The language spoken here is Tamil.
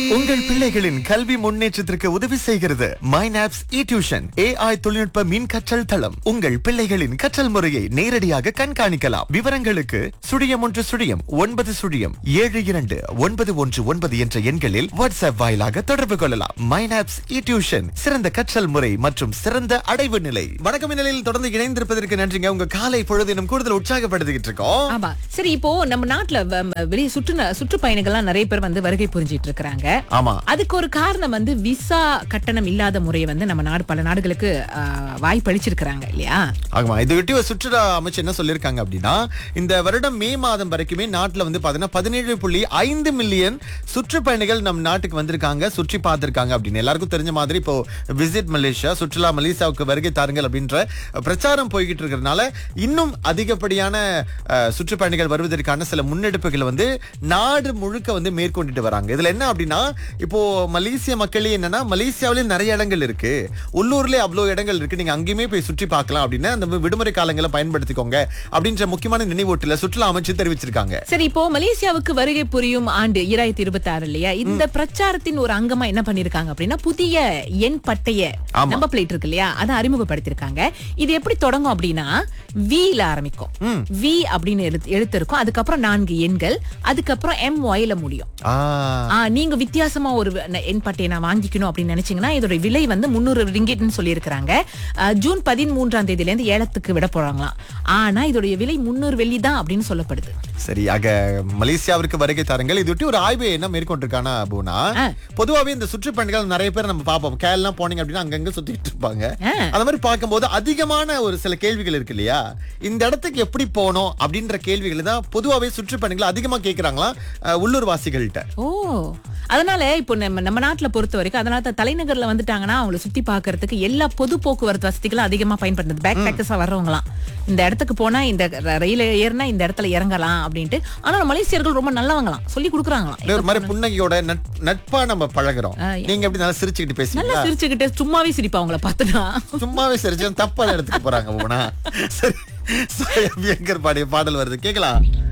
உங்கள் பிள்ளைகளின் கல்வி முன்னேற்றத்திற்கு உதவி செய்கிறது மைனாப்ஸ் இ டியூஷன் ஏஐ தொழில்நுட்ப மின் கற்றல் தளம் உங்கள் பிள்ளைகளின் கற்றல் முறையை நேரடியாக கண்காணிக்கலாம் விவரங்களுக்கு சுழியம் ஒன்று சுழியம் ஒன்பது சுழியம் ஏழு இரண்டு ஒன்பது ஒன்று ஒன்பது என்ற எண்களில் வாட்ஸ்அப் வாயிலாக தொடர்பு கொள்ளலாம் மைனாப்ஸ் இ டியூஷன் சிறந்த கற்றல் முறை மற்றும் சிறந்த அடைவு நிலை வணக்கம் நிலையில் தொடர்ந்து இணைந்திருப்பதற்கு நன்றிங்க உங்க காலை பொழுதினும் கூடுதல் உற்சாகப்படுத்திக்கிட்டு இருக்கோம் ஆமா சரி இப்போ நம்ம நாட்டுல வ- ம- வெளிய சுற்று சுற்றுப்பயணிகள்லாம் நிறைய பேர் வந்து வருகை புரிஞ்சிட்டு இருக்காங்க ஆமா அதுக்கு ஒரு காரணம் வந்து விசா கட்டணம் இல்லாத முறையை வந்து நம்ம நாடு பல நாடுகளுக்கு ஆ, வாய்ப்பளிச்சிருக்கிறாங்க இல்லையா ஆமா இதையொட்டி ஒரு சுற்றுலா அமைச்சர் என்ன சொல்லியிருக்காங்க அப்படின்னா இந்த வருடம் மே மாதம் வரைக்குமே நாட்டுல வந்து பாத்தீங்கன்னா பதினேழு புள்ளி ஐந்து மில்லியன் சுற்றுப்பயணிகள் நம் நாட்டுக்கு வந்திருக்காங்க சுற்றி பார்த்திருக்காங்க அப்படின்னு எல்லாருக்கும் தெரிஞ்ச மாதிரி இப்போ விசிட் மலேசியா சுற்றுலா மலேசியாவுக்கு வருகை தாருங்கள் அப்படின்ற பிரச்சாரம் போய்கிட்டு இருக்கிறதுனால இன்னும் அதிகப்படியான அஹ், சுற்றுப்பயணிகள் வருவதற்கான சில முன்னெடுப்புகளை வந்து நாடு முழுக்க வந்து மேற்கொண்டுட்டு வராங்க இதுல என்ன அப்படின்னா இப்போ மலேசிய மக்களே என்னன்னா மலேசியாவிலே நிறைய இடங்கள் இருக்கு உள்ளூர்லயே அவ்வளவு இடங்கள் இருக்கு நீங்க அங்கேயுமே போய் சுற்றி பார்க்கலாம் அப்படின்னு அந்த விடுமுறை காலங்களை பயன்படுத்திக்கோங்க அப்படின்ற முக்கியமான நினைவூட்டல சுற்றுலா அமைச்சு தெரிவிச்சிருக்காங்க சரி இப்போ மலேசியாவுக்கு வருகை புரியும் ஆண்டு ஈராயிரத்தி இருபத்தி ஆறு இல்லையா இந்த பிரச்சாரத்தின் ஒரு அங்கமா என்ன பண்ணிருக்காங்க அப்படின்னா புதிய எண் பட்டைய ஆமா. நம்ப பிளேட் இருக்கு இல்லையா அதை அறிமுகப்படுத்திருக்காங்க இது எப்படி தொடங்கும் அப்படின்னா வில ஆரம்பிக்கும் வி அப்படின்னு எழுத்து எழுத்து இருக்கும் அதுக்கப்புறம் நான்கு எண்கள் அதுக்கப்புறம் எம் ஒய்ல முடியும் ஆ, ஆ, நீங்க வித்தியாசமா ஒரு ந- எண் பட்டையை நான் வாங்கிக்கணும் அப்படின்னு நினைச்சீங்கன்னா இதோட விலை வந்து முன்னூறு ரிங்கிட்னு சொல்லியிருக்கிறாங்க ஆ, ஜூன் பதிமூன்றாம் தேதியில இருந்து ஏலத்துக்கு விட போறாங்களாம் ஆனா இதோடைய விலை முன்னூறு வெள்ளி தான் அப்படின்னு சொல்லப்படுது சரி ஆக மலேசியாவிற்கு வருகை தாருங்கள் இதையொட்டி ஒரு ஆய்வு என்ன மேற்கொண்டிருக்கானா பூனா ஆ. பொதுவாவே இந்த சுற்றுப்பயணிகள் நிறைய பேர் நம்ம பார்ப்போம் கேரளா போனீங்க அப்படின்னா அங்கங்க சுத்திட்டு இருப்பாங்க ஆ. அந்த மாதிரி பார்க்கும்போது அதிகமான ஒரு சில கேள்விகள் இருக்கு இல்லையா இந்த இடத்துக்கு எப்படி போனோம் அப்படின்ற கேள்விகள் தான் பொதுவாவே சுற்றுப்பயணிகள் அதிகமா கேக்குறாங்களா அஹ், உள்ளூர் வாசிகள்கிட்ட ஓ அதனால இப்போ நம்ம நம்ம நாட்டுல பொறுத்த வரைக்கும் அதனால தான் தலைநகர்ல வந்துட்டாங்கன்னா அவங்கள சுத்தி பார்க்கிறதுக்கு எல்லா பொது போக்குவரத்து வசதிகளும் அதிகமா பயன்படுத்துது பேக் பேக்கர்ஸா வர்றவங்களாம் இந்த இடத்துக்கு போனா இந்த ர- ரயில ஏறினா இந்த இடத்துல இறங்கலாம் அப்படின்ட்டு ஆனா மலேசியர்கள் ரொம்ப நல்லவங்களாம் சொல்லி கொடுக்குறாங்களாம் ஒரு மாதிரி புன்னகையோட நட்- நட்பா நம்ம பழகுறோம் ஆ, நீங்க எப்படி நல்லா சிரிச்சுக்கிட்டு நல்லா பேசுவீங்களா சிரிச்சுக்கிட்டு சும்மாவே சிரிப்பா அவங்கள பார்த்துட்டா சும்மாவே சிரிச்சு தப்பான இடத்துக்கு போறாங்க பூனா சரி சாய் அபியங்கர் பாடிய பாடல் வருது கேக்கலாம்